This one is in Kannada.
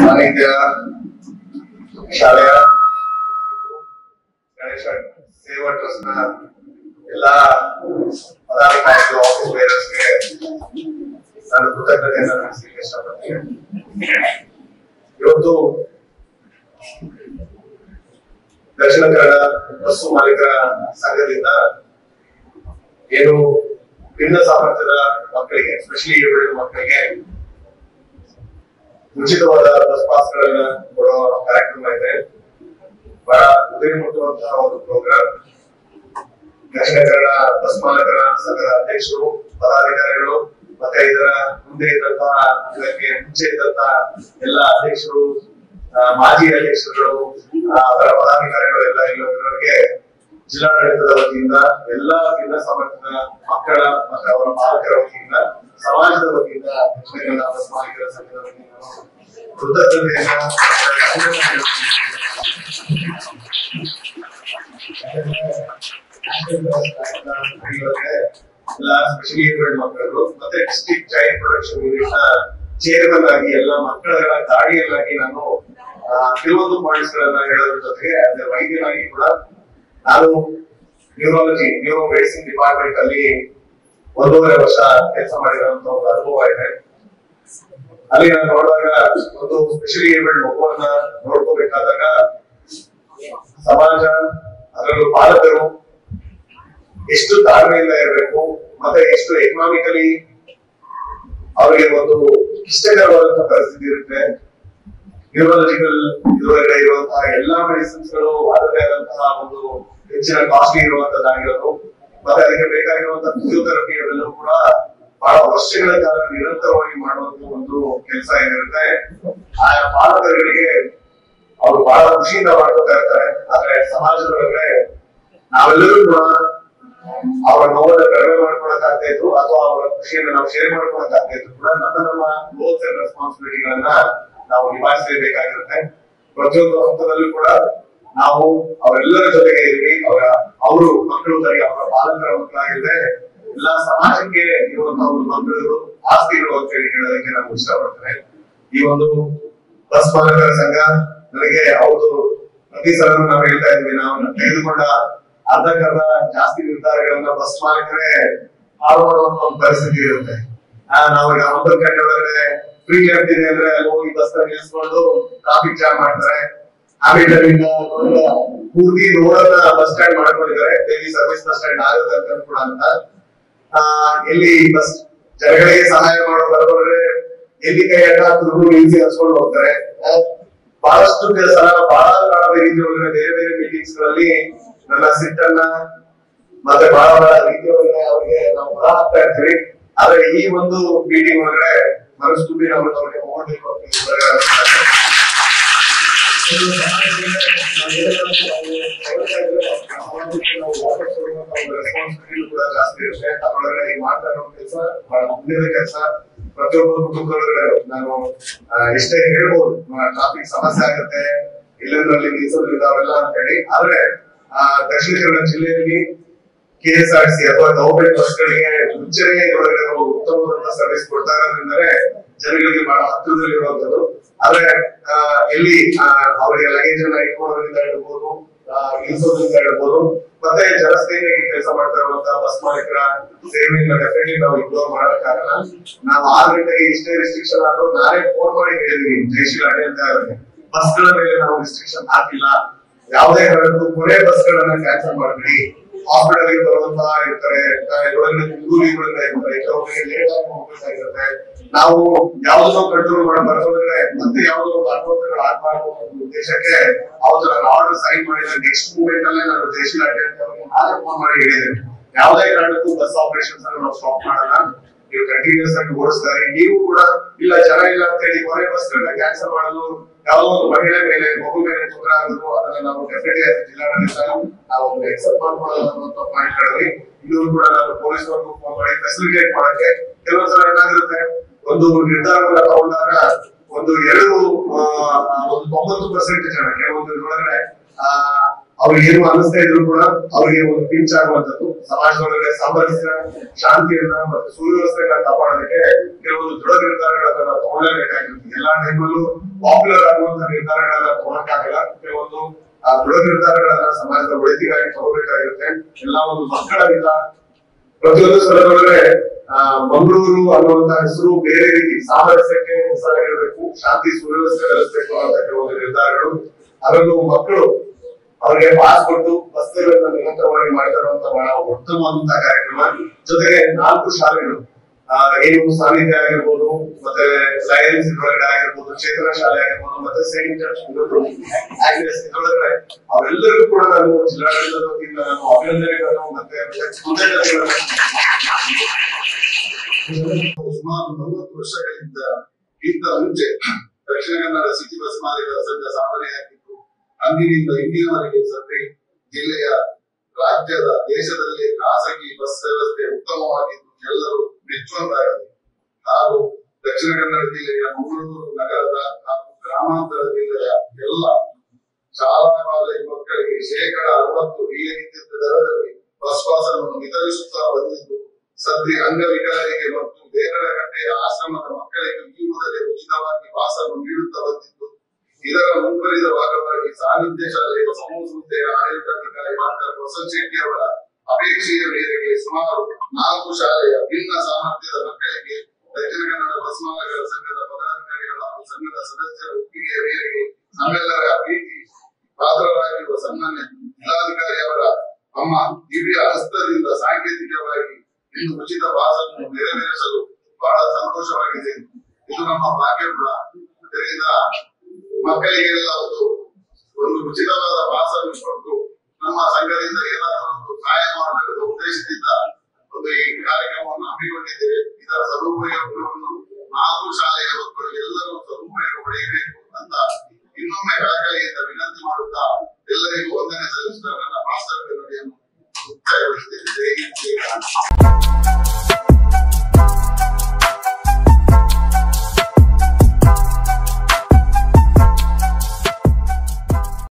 ಸಾಹಿತ್ಯ ಶಾಲೆಯ ಗಣೇಶ ಸೇವಾ ಟ್ರಸ್ಟ್ ನ ಎಲ್ಲಾ ಪದಾಧಿಕಾರಿಗಳು ಆಫೀಸ್ ಬೇರರ್ಸ್ಗೆ ನಾನು ಕೃತಜ್ಞತೆಯನ್ನು ತಿಳಿಸಲಿಕ್ಕೆ ಇಷ್ಟಪಡ್ತೀನಿ ಇವತ್ತು ದಕ್ಷಿಣ ಕನ್ನಡ ಬಸ್ಸು ಮಾಲೀಕರ ಸಂಘದಿಂದ ಏನು ಭಿನ್ನ ಸಾಮರ್ಥ್ಯದ ಮಕ್ಕಳಿಗೆ ಎಸ್ಪೆಷಲಿ ಏಳು ಮಕ್ಕಳಿಗೆ ಉಚಿತವಾದ ಬಸ್ ಪಾಸ್ ಗಳನ್ನ ಕೊಡೋ ಕಾರ್ಯಕ್ರಮ ಇದೆ ಬಹಳ ಉದಯ ಮುಟ್ಟುವಂತಹ ಒಂದು ಪ್ರೋಗ್ರಾಮ್ ದಕ್ಷಿಣ ಕನ್ನಡ ಬಸ್ ಮಾಲಕರ ಸಂಘದ ಅಧ್ಯಕ್ಷರು ಪದಾಧಿಕಾರಿಗಳು ಮತ್ತೆ ಇದರ ಮುಂದೆ ಇದ್ದಂತಹ ಇದಕ್ಕೆ ಮುಂಚೆ ಇದ್ದಂತಹ ಎಲ್ಲ ಅಧ್ಯಕ್ಷರು ಆ, ಮಾಜಿ ಅಧ್ಯಕ್ಷರುಗಳು ಆ, ಅದರ ಪದಾಧಿಕಾರಿಗಳು ಎಲ್ಲ ಇಲ್ಲಿವರೆಗೆ ಜಿಲ್ಲಾಡಳಿತದ ವತಿಯಿಂದ ಎಲ್ಲಾ ಭಿನ್ನ ಸಾಮರ್ಥ್ಯದ ಮಕ್ಕಳ ಮತ್ತೆ ಅವರ ಪಾಲಕರ ವತಿಯಿಂದ ಸಮಾಜದ ವತಿಯಿಂದ ದಕ್ಷಿಣ ಕನ್ನಡ ಬಸ್ ಮಾಲೀಕರ ಸಂಘದ ವತಿಯಿಂದ ನಾನು ಕೃತಜ್ಞತೆಯನ್ನ ಎಲ್ಲ ಸ್ಪೆಷಲಿ ಏಬಲ್ಡ್ ಮಕ್ಕಳು ಮತ್ತೆ ಡಿಸ್ಟ್ರಿಕ್ಟ್ ಚೈಲ್ಡ್ ಪ್ರೊಟೆಕ್ಷನ್ ಯೂನಿಟ್ ನ ಚೇರ್ಮನ್ ಆಗಿ ಎಲ್ಲ ಮಕ್ಕಳಗಳ ದಾಡಿಯಲ್ಲಾಗಿ ನಾನು ಆ, ಕೆಲವೊಂದು ಪಾಯಿಂಟ್ಸ್ ಗಳನ್ನ ಹೇಳೋದ್ರ ಜೊತೆಗೆ as a ವೈದ್ಯನಾಗಿ ಕೂಡ ನಾನು ನ್ಯೂರಾಲಜಿ ನ್ಯೂರೋ ಮೆಡಿಸಿನ್ ಡಿಪಾರ್ಟ್ಮೆಂಟ್ ಅಲ್ಲಿ ಒಂದೂವರೆ ವರ್ಷ ಕೆಲಸ ಮಾಡಿರುವಂತ ಒಂದು ಅನುಭವ ಇದೆ ಅಲ್ಲಿ ನಾನು ನೋಡಿದಾಗ ಒಂದು ಸ್ಪೆಷಲಿ ಏಬಲ್ಡ್ ಮಗುವನ್ನ ನೋಡ್ಕೋಬೇಕಾದಾಗ ಸಮಾಜ ಅದರಲ್ಲೂ ಪಾಲಕರು ಎಷ್ಟು ತಾಳ್ಮೆಯಿಂದ ಇರಬೇಕು ಮತ್ತೆ ಎಷ್ಟು ಎಕನಾಮಿಕಲಿ ಅವರಿಗೆ ಒಂದು ಇಷ್ಟಕರವಾದಂತಹ ಪರಿಸ್ಥಿತಿ ಇರುತ್ತೆ ನ್ಯೂರಾಲಜಿಕಲ್ ಇದುವರೆಗೆ ಇರುವಂತಹ ಎಲ್ಲಾ ಮೆಡಿಸಿನ್ಸ್ ಗಳು ಅದರದೇ ಆದಂತಹ ಒಂದು ಹೆಚ್ಚಿನ ಕಾಸ್ಟ್ಲಿ ಇರುವಂತದ್ದಾಗಿರೋದು ಮತ್ತೆ ಅದಕ್ಕೆ ಬೇಕಾಗಿರುವಂತಹ ಫಿಸಿಯೋಥೆರಪಿ ಅವೆಲ್ಲವೂ ಕೂಡ ಬಹಳ ವರ್ಷಗಳ ಕಾಲ ನಿರಂತರವಾಗಿ ಮಾಡುವಂತ ಒಂದು ಕೆಲಸ ಏನಿರುತ್ತೆ ಆ ಪಾಲಕರುಗಳಿಗೆ ಅವರು ಬಹಳ ಖುಷಿಯಿಂದ ಮಾಡ್ಕೊತಾ ಇರ್ತಾರೆ ಆದ್ರೆ ಸಮಾಜದೊಳಗಡೆ ನಾವೆಲ್ಲರೂ ಕೂಡ ಅವರ ನೋವನ್ನ ಕಡಿಮೆ ಮಾಡ್ಕೊಳಕ್ ಆಗ್ತಾ ಇತ್ತು ಅಥವಾ ಅವರ ಖುಷಿಯನ್ನ ನಾವು ಶೇರ್ ಮಾಡ್ಕೊಳಕ್ ಆಗ್ತಾ ಇತ್ತು ಕೂಡ ನಮ್ಮ ನಮ್ಮ ರೋಲ್ಸ್ ಅಂಡ್ ರೆಸ್ಪಾನ್ಸಿಬಿಲಿಟಿಗಳನ್ನ ನಾವು ನಿಭಾಯಿಸಲೇಬೇಕಾಗಿರುತ್ತೆ ಪ್ರತಿಯೊಂದು ಹಂತದಲ್ಲೂ ಕೂಡ ನಾವು ಅವರೆಲ್ಲರ ಜೊತೆಗೆ ಇದ್ವಿ ಅವರ ಅವರು ಮಕ್ಕಳು ಸರಿ ಅವರ ಪಾಲಕರ ಮಕ್ಕಳಾಗಿದೆ ಎಲ್ಲಾ ಸಮಾಜಕ್ಕೆ ಇರುವಂತಹ ಒಂದು ಮಕ್ಕಳು ಆಸ್ತಿಗಳು ಅಂತ ಹೇಳಿ ಹೇಳೋದಕ್ಕೆ ನಾನು ಇಷ್ಟಪಡ್ತೇನೆ ಈ ಒಂದು ಬಸ್ ಮಾಲಕರ ಸಂಘ ನನಗೆ ಹೌದು ಪ್ರತಿ ಸಲ ನಾವು ಹೇಳ್ತಾ ಇದ್ವಿ ನಾವು ತೆಗೆದುಕೊಂಡ ಅರ್ಧಕ್ಕರ್ಧ ಜಾಸ್ತಿ ನಿರ್ಧಾರಗಳನ್ನ ಬಸ್ ಮಾಲಕರೇ ಹಾಳು ಮಾಡುವಂತ ಒಂದು ಪರಿಸ್ಥಿತಿ ಇರುತ್ತೆ ಆ, ನಾವು ಈಗ ಒಂಬತ್ತು ಗಂಟೆ ಒಳಗಡೆ ಫ್ರೀ ಆಗ್ತಿದೆ ಅಂದ್ರೆ ಅಲ್ಲಿ ಹೋಗಿ ಬಸ್ ನಿಲ್ಲಿಸ್ಕೊಂಡು ಟ್ರಾಫಿಕ್ ಜಾಮ್ ಮಾಡ್ತಾರೆ ಆಮೇಲೆ ಅಲ್ಲಿಂದ ದೊಡ್ಡ ಪೂರ್ತಿ ರೋಡ್ ಅನ್ನ ಬಸ್ ಸ್ಟ್ಯಾಂಡ್ ಮಾಡ್ಕೊಂಡಿದ್ದಾರೆ ಡೈಲಿ ಸರ್ವಿಸ್ ಬಸ್ ಸ್ಟ್ಯಾಂಡ್ ಆಗುತ್ತೆ ಅಂತ ಕೂಡ ಅಂತ ಆ, ಎಲ್ಲಿ ಬಸ್ ಜನಗಳಿಗೆ ಸಹಾಯ ಮಾಡೋ ಬರೋದ್ರೆ ಎಲ್ಲಿ ಕೈ ಅಡ್ಡ ಹಾಕಿದ್ರು ನಿಲ್ಸಿ ಹಚ್ಕೊಂಡು ಹೋಗ್ತಾರೆ ಆ, ಬಹಳಷ್ಟು ಕೆಲಸ ಬಹಳ ಕಾಲದ ರೀತಿ ಒಳಗಡೆ ಬೇರೆ ಬೇರೆ ಮೀಟಿಂಗ್ಸ್ ಗಳಲ್ಲಿ ನನ್ನ ಸಿಟ್ಟನ್ನ ಮತ್ತೆ ಬಹಳ ಬಹಳ ರೀತಿ ಒಳಗಡೆ ಅವ್ರಿಗೆ ನಾವು ಹೊರ ಹಾಕ್ತಾ ಇರ್ತೀವಿ ಆದ್ರೆ ಈ ಒಂದು ಮೀಟಿಂಗ್ ಒಳಗಡೆ ಮನಸ್ಸು ತುಂಬಿ ನಾವು ಅವ್ರಿಗೆ ಹೋಗ್ಬೇಕು ಅಂತ ಈ ಒಳಗಡೆ ಅನ್ಸುತ್ತೆ. ರೆಸ್ಪಾನ್ಸಿಬಿಲಿಟಿ ಕೂಡ ಜಾಸ್ತಿ ಇರುತ್ತೆ ಅದ್ರೊಳಗಡೆ ಈ ಮಾಡ್ತಾ ಇರೋ ಕೆಲಸ ಬಹಳ ಮುಂದಿನ ಕೆಲಸ ಪ್ರತಿಯೊಬ್ಬ ಕುಟುಂಬದೊಳಗಡೆ ನಾನು ಆ, ಎಷ್ಟೇ ಹೇಳ್ಬೋದು ಟ್ರಾಫಿಕ್ ಸಮಸ್ಯೆ ಆಗುತ್ತೆ ಇಲ್ಲದ್ರಲ್ಲಿ ನಿಲ್ಸೋದ್ರಿಂದ ಅವೆಲ್ಲ ಅಂತ ಹೇಳಿ ಆದ್ರೆ ಆ, ದಕ್ಷಿಣ ಕನ್ನಡ ಜಿಲ್ಲೆಯಲ್ಲಿ ಕೆ ಎಸ್ ಆರ್ ಸಿ ಅಥವಾ ಗವರ್ಮೆಂಟ್ ಬಸ್ಗಳಿಗೆ ಮುಂಚೆನೆ ಇದ್ರೊಳಗಡೆ ನಾವು ಉತ್ತಮವಾದಂತಹ ಸರ್ವಿಸ್ ಕೊಡ್ತಾ ಇರೋದ್ರಿಂದಲೇ ಜನಗಳಿಗೆ ಬಹಳ ಹತ್ತಿರದಲ್ಲಿರುವಂತದ್ದು ಆದ್ರೆ ಆ, ಎಲ್ಲಿ ಆ, ಅವರಿಗೆ ಲಗೇಜ್ ಅನ್ನ ಇಟ್ಕೊಳ್ಳೋದ್ರಿಂದ ಇರ್ಬೋದು ಆ, ಇಳಿಸೋದ್ರಿಂದ ಇರ್ಬೋದು ಮತ್ತೆ ಜನಸೇನೆಗೆ ಕೆಲಸ ಮಾಡ್ತಾ ಇರುವಂತಹ ಬಸ್ ಮಾಲೀಕರ ಸೇವೆಯನ್ನ ಡೆಫಿನೆಟ್ಲಿ ನಾವು ಇಗ್ನೋರ್ ಮಾಡಕ್ಕಾಗಲ್ಲ ನಾವು ಆರು ಗಂಟೆಗೆ ಇಷ್ಟೇ ರಿಸ್ಟ್ರಿಕ್ಷನ್ ಆದ್ರೂ ನಾನೇ ಫೋನ್ ಮಾಡಿ ಹೇಳಿದೀನಿ ಜಯಶೀಲ ಅಡ್ಡಿ ಅಂತ ಬಸ್ಗಳ ಮೇಲೆ ನಾವು ರಿಸ್ಟ್ರಿಕ್ಷನ್ ಹಾಕಿಲ್ಲ ಯಾವುದೇ ಕಾರಣಕ್ಕೂ ಕೊನೆ ಬಸ್ಗಳನ್ನ ಕ್ಯಾನ್ಸಲ್ ಮಾಡ್ಬಿಡಿ ಹಾಸ್ಪಿಟಲ್ ಗೆ ಬರುವಂತಹ ಇರ್ತಾರೆ ಒಳಗಡೆ ಊರುಗಳಿಂದ ಇರ್ತಾರೆ ಕೆಲವೊಬ್ಬರಿಗೆ ಲೇಟ್ ಆಗಿ ಹೋಗ್ಬೇಕಾಗಿರುತ್ತೆ ನಾವು ಯಾವ್ದೋ ಕಂಟ್ರೋಲ್ ಮಾಡೋ ಬರೋದ್ರೆ ಮತ್ತೆ ಯಾವ್ದೋ ಒಂದು ಅನುಮತಿಗಳು ಆಗ್ಬಾರ್ದು ಅನ್ನೋ ಒಂದು ಉದ್ದೇಶಕ್ಕೆ ಅವತ್ತು ನಾನು ಆರ್ಡರ್ ಸೈನ್ ಮಾಡಿದ ನೆಕ್ಸ್ಟ್ ಮೂಮೆಂಟ್ ಅಲ್ಲೇ ನಾನು ದೇಶೀಯ ಅಡ್ಡಾಡ್ತಾ ಅವ್ರಿಗೆ ನಾನೇ ಫೋನ್ ಮಾಡಿ ಹೇಳಿದ್ದೇನೆ ಯಾವುದೇ ಕಾರಣಕ್ಕೂ ಬಸ್ ಆಪರೇಷನ್ಸ್ ಅನ್ನು ನಾವು ಸ್ಟಾಪ್ ಮಾಡಲ್ಲ ನೀವು ಕಂಟಿನ್ಯೂಸ್ ಆಗಿ ಓಡಿಸ್ತಾರೆ ನೀವು ಕೂಡ ಇಲ್ಲ ಜನ ಇಲ್ಲ ಅಂತ ಹೇಳಿ ಕೊನೆ ಬಸ್ ಗಳನ್ನ ಕ್ಯಾನ್ಸಲ್ ಮಾಡಲು ಯಾವುದೋ ಒಂದು ಮಹಿಳೆ ಮೇಲೆ ಮಗು ಮೇಲೆ ತೊಂದರೆ ಆಗೋದು ಅದನ್ನ ನಾವು ಡೆಫಿನೆಟ್ಲಿ ಜಿಲ್ಲಾಡಳಿತ ನಾವು ಎಕ್ಸೆಪ್ಟ್ ಮಾಡ್ಕೊಳ್ಳೋದಂತ ಪಾಯಿಂಟ್ ಗಳಲ್ಲಿ ಇದು ಕೂಡ ನಾನು ಪೊಲೀಸ್ನವ್ರಿಗೂ ಫೋನ್ ಮಾಡಿ ಫೆಸಿಲಿಟೇಟ್ ಮಾಡಕ್ಕೆ ಕೆಲವೊಂದ್ಸಲ ಏನಾಗಿರುತ್ತೆ ಒಂದು ನಿರ್ಧಾರವನ್ನ ತಗೊಂಡಾಗ ಒಂದು ಎರಡು ಆ, ಒಂದು ತೊಂಬತ್ತು ಪರ್ಸೆಂಟ್ ಜನ ಕೆಲವೊಂದು ಇದ್ರೊಳಗಡೆ ಆ ಅವ್ರಿಗೆ ಏನು ಅನಿಸ್ತಾ ಇದ್ರು ಕೂಡ ಅವ್ರಿಗೆ ಒಂದು ಪಿಂಚ್ ಆಗುವಂತದ್ದು ಸಮಾಜದೊಳಗಡೆ ಸಾಮರಸ್ಯ ಶಾಂತಿಯನ್ನ ಮತ್ತು ಸುವ್ಯವಸ್ಥೆಗಳನ್ನ ಕಾಪಾಡೋದಕ್ಕೆ ಕೆಲವೊಂದು ದೃಢ ನಿರ್ಧಾರಗಳನ್ನ ನಾವು ತಗೊಳ್ಳೇಬೇಕಾಗಿರುತ್ತೆ ಎಲ್ಲಾ ಟೈಮಲ್ಲೂ ಪಾಪ್ಯುಲರ್ ಆಗುವಂತ ನಿರ್ಧಾರಗಳನ್ನ ತಗೊಳಕ್ಕಾಗಲ್ಲ ಕೆಲವೊಂದು ಆ ದೃಢ ನಿರ್ಧಾರಗಳನ್ನ ಸಮಾಜದ ಒಳಿತಿಗಾಗಿ ತಗೋಬೇಕಾಗಿರುತ್ತೆ ಎಲ್ಲ ಒಂದು ಮಕ್ಕಳ ಹಿತ ಪ್ರತಿಯೊಂದು ಸ್ಥಳದೊಳಗಡೆ ಆ ಮಂಗಳೂರು ಅನ್ನುವಂತ ಹೆಸರು ಬೇರೆ ರೀತಿ ಸಾಮರಸ್ಯಕ್ಕೆ ಹೆಸರಾಗಿರ್ಬೇಕು ಶಾಂತಿ ಸುವ್ಯವಸ್ಥೆ ನೆಲೆಸಬೇಕು ಅಂತ ಕೆಲವೊಂದು ನಿರ್ಧಾರಗಳು ಅದರಲ್ಲೂ ಮಕ್ಕಳು ಅವರಿಗೆ ಪಾಸ್ ಕೊಟ್ಟು ಬಸ್ ಸೇವೆಯನ್ನು ನಿರಂತರವಾಗಿ ಮಾಡ್ತಾ ಇರುವಂತ ಬಹಳ ಉತ್ತಮವಾದಂತಹ ಕಾರ್ಯಕ್ರಮ ಜೊತೆಗೆ ನಾಲ್ಕು ಶಾಲೆಗಳು ಆ, ಏನು ಸಾನ್ನಿಧ್ಯ ಆಗಿರ್ಬೋದು ಮತ್ತೆ ಲಯನ್ಸ್ ಇದ್ರೊಳಗಡೆ ಆಗಿರ್ಬೋದು ಚೇತನ ಶಾಲೆ ಆಗಿರ್ಬೋದು ಮತ್ತೆ ಸೈಂಟ್ ಚರ್ಚ್ ಆಗ್ನೆಸ್ ಇದ್ರೊಳಗಡೆ ಅವರೆಲ್ಲರಿಗೂ ಕೂಡ ನಾನು ಜಿಲ್ಲಾಡಳಿತದ ವತಿಯಿಂದ ನಾನು ಅಭಿನಂದನೆಗಳನ್ನು ಮತ್ತೆ ಕೃತಜ್ಞತೆಗಳನ್ನು ಸುಮಾರು ನಲವತ್ತು ವರ್ಷಗಳಿಂದ ಇಂತ ಮುಂಚೆ ದಕ್ಷಿಣ ಕನ್ನಡ ಸಿಟಿ ಬಸ್ ಮಾಲೀಕರ ಸಂಘ ಸ್ಥಾಪನೆಯಾಗಿದ್ದು ಅಂದಿನಿಂದ ಇಂದಿನವರೆಗೆ ಸದ್ಯ ಜಿಲ್ಲೆಯ ರಾಜ್ಯದ ದೇಶದಲ್ಲಿ ಖಾಸಗಿ ಬಸ್ ವ್ಯವಸ್ಥೆ ಉತ್ತಮವಾಗಿದ್ದು ಎಲ್ಲರೂ ಮೆಚ್ಚುವಂತಾಗಿದೆ ಹಾಗೂ ದಕ್ಷಿಣ ಕನ್ನಡ ಜಿಲ್ಲೆಯ ಮಂಗಳೂರು ನಗರದ ಹಾಗೂ ಗ್ರಾಮಾಂತರ ಜಿಲ್ಲೆಯ ಎಲ್ಲ ಶಾಲಾ ಕಾಲೇಜು ಮಕ್ಕಳಿಗೆ ಶೇಕಡ ಅರವತ್ತು ರಿಯಾಯಿತಿ ದರದಲ್ಲಿ ಬಸ್ ಪಾಸ್ ಅನ್ನು ವಿತರಿಸುತ್ತಾ ಬಂದಿದ್ದು ಸದ್ಯ ಅಂಗವಿಕಲರಿಗೆ ಮತ್ತು ದೇವರಗಟ್ಟೆಯ ಆಶ್ರಮದ ಮಕ್ಕಳಿಗೆ ಈ ಮೊದಲೇ ಉಚಿತವಾಗಿ ಪಾಸ್ ಅನ್ನು ನೀಡುತ್ತಾ ಬಂದಿದ್ದು ಇದರ ಮುಂದುವರಿದ ಭಾಗವಾಗಿ ಸಾನ್ನಿಧ್ಯ ಶಾಲೆಯ ಸಮೂಹ ಸಂಸ್ಥೆಯ ಆಡಳಿತಾಧಿಕಾರಿ ಡಾಕ್ಟರ್ ವಸಂತ್ ಶೆಟ್ಟಿ ಅವರ ಅಪೇಕ್ಷೆಯ ಮೇರೆಗೆ ಸುಮಾರು ನಾಲ್ಕು ಶಾಲೆಯ ಭಿನ್ನ ಸಾಮರ್ಥ್ಯದ ಮಕ್ಕಳಿಗೆ ದಕ್ಷಿಣ ಕನ್ನಡ ಬಸ್ ಮಾಲಕರ ಸಂಘದ ಪದಾಧಿಕಾರಿಗಳು ಹಾಗೂ ಸಂಘದ ಸದಸ್ಯರ ಒಪ್ಪಿಗೆಯ ಮೇರೆಗೆ ನಮ್ಮೆಲ್ಲರ ಪ್ರೀತಿ ಪಾತ್ರರಾಗಿರುವ ಸನ್ಮಾನ್ಯ ಜಿಲ್ಲಾಧಿಕಾರಿ ಅವರ ತಮ್ಮ ದಿವ್ಯ ಹಸ್ತದಿಂದ ಸಾಂಕೇತಿಕವಾಗಿ ಇಂದು ಉಚಿತ ಪಾಸನ್ನು ನೆರವೇರಿಸಲು ಬಹಳ ಸಂತೋಷವಾಗಿದೆ ಇದು ನಮ್ಮ ಭಾಗ್ಯ ಕೂಡ ಇದರಿಂದ ಮಕ್ಕಳಿಗೆಲ್ಲ ಒಂದು ಒಂದು ಉಚಿತವಾದ ಪಾಸನ್ನು ಕೊಟ್ಟು ನಮ್ಮ ಸಂಘದಿಂದ ಏನಾದರೂ ಒಂದು ಸಹಾಯ ಮಾಡಬೇಕೆಂಬ ಉದ್ದೇಶದಿಂದ ಒಂದು ಈ ಕಾರ್ಯಕ್ರಮವನ್ನು ಹಮ್ಮಿಕೊಂಡಿದ್ದೇವೆ ಇದರ ಸದುಪಯೋಗ